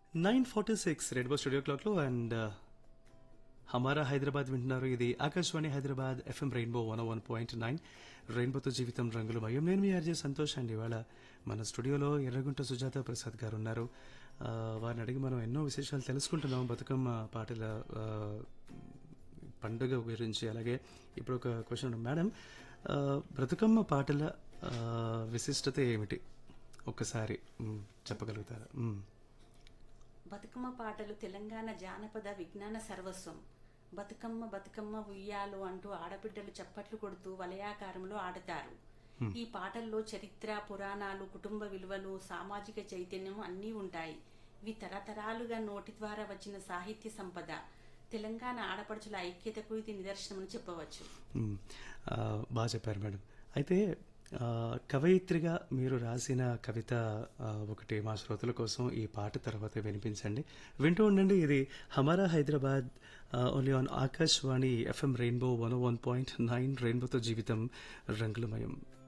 nine forty six Rainbow studio క్లాక్లో and Hamara Hyderabad వింటున్నారు ఇది Akashvani Hyderabad FM Rainbow one one point nine రెయిన్బోతో జీవితం రంగులు మయం నేను మీ ఆర్జే సంతోష్ అండి ఇవాళ మన స్టూడియోలో ఎర్రగుంట సుజాత ప్రసాద్ గారు ఉన్నారు ఆ, వారిని అడిగి మనం ఎన్నో విశేషాలు తెలుసుకుంటున్నాం బతుకమ్మ పాటల ఆ, పండుగ గురించి అలాగే ఇప్పుడు ఒక క్వశ్చన్ మేడం ఆ, బ్రతుకమ్మ పాటల ఆ, విశిష్టత ఏమిటి ఒక్కసారి మ్, చెప్పగలుగుతారా మ్, బతుకమ్మ పాటలు తెలంగాణ జానపద విజ్ఞాన సర్వస్వం బతుకమ్మ బతుకమ్మ ఉయ్యాలు అంటూ ఆడబిడ్డలు చప్పట్లు కొడుతూ వలయాకారంలో ఆడతారు ఈ పాటల్లో చరిత్ర పురాణాలు కుటుంబ విలువలు సామాజిక చైతన్యం అన్నీ ఉంటాయి ఇవి తరతరాలుగా నోటి ద్వారా వచ్చిన సాహిత్య సంపద తెలంగాణ ఆడపడుచుల ఐక్యతకు ఇది నిదర్శనమని చెప్పవచ్చు మ్, ఆ, బాగా చెప్పారు మేడం అయితే ఆ, కవయిత్రిగా మీరు రాసిన కవిత ఆ, ఒకటి మా శ్రోతల కోసం ఈ పాట తర్వాత వినిపించండి వింటూ ఉండండి ఇది Hamara Hyderabad only on Akashvani FM Rainbow one one point nine రెయిన్బోతో జీవితం రంగులమయం